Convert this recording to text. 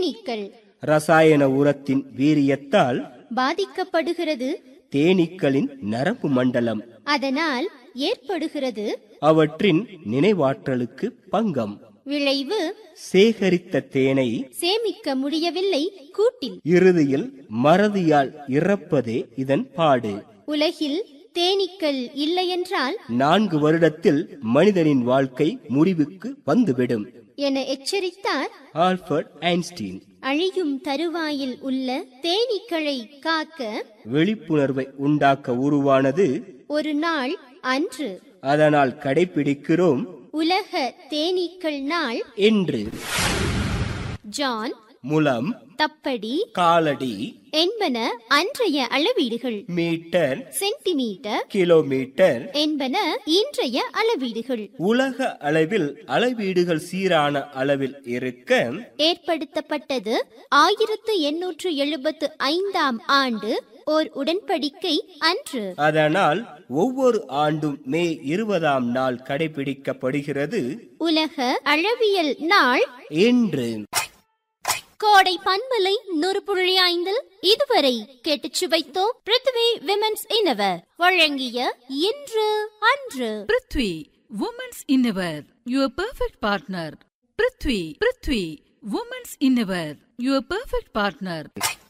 தேனீக்கள் ரசாயன உரத்தின் வீரியத்தால் பாதிக்கப்படுகிறது தேனீக்களின் நரம்பு மண்டலம் அதனால் ஏற்படுகிறது அவற்றின் நினைவாற்றலுக்கு பங்கம் விளைவு சேகரித்த தேனை சேமிக்க முடியவில்லை கூட்டில் இறுதியில் மறதியால் இறப்பதே இதன் பாடு உலகில் தேனீக்கள் இல்லையென்றால் நான்கு வருடத்தில் மனிதனின் வாழ்க்கை முடிவுக்கு வந்துவிடும் என எச்சரித்தார் ஆல்பர்ட் ஐன்ஸ்டீன் அழியும் தருவாயில் உள்ள தேனீக்களை காக்க விழிப்புணர்வை உண்டாக்க உருவானது ஒரு நாள் அன்று அதனால் கடைபிடிக்கிறோம் உலக தேனீக்கள் நாள் என்று ஜான் முலம் தப்படி காலடி என்பன அன்றைய அளவீடுகள் மீட்டர் சென்டிமீட்டர் கிலோமீட்டர் என்பன இன்றைய அளவீடுகள் உலக அளவில் அளவீடுகள் சீரான அளவில் இருக்க ஏற்படுத்தப்பட்டது ஆயிரத்து எண்ணூற்று எழுபத்து ஐந்தாம் ஆண்டு ஓர் உடன்படிக்கை அன்று அதனால் ஒவ்வொரு ஆண்டும் மே இருபதாம் நாள் கடைபிடிக்கப்படுகிறது உலக அளவியல் நாள் என்று கோடை பண்பலை நூறு புள்ளி ஐந்தில் இதுவரை கேட்டுச் சுவைத்தோம் பிருத்வி விமென்ஸ் இன்னவர் வழங்கிய இன்று அன்று prithvi women's innerwear your perfect partner prithvi prithvi women's innerwear your perfect partner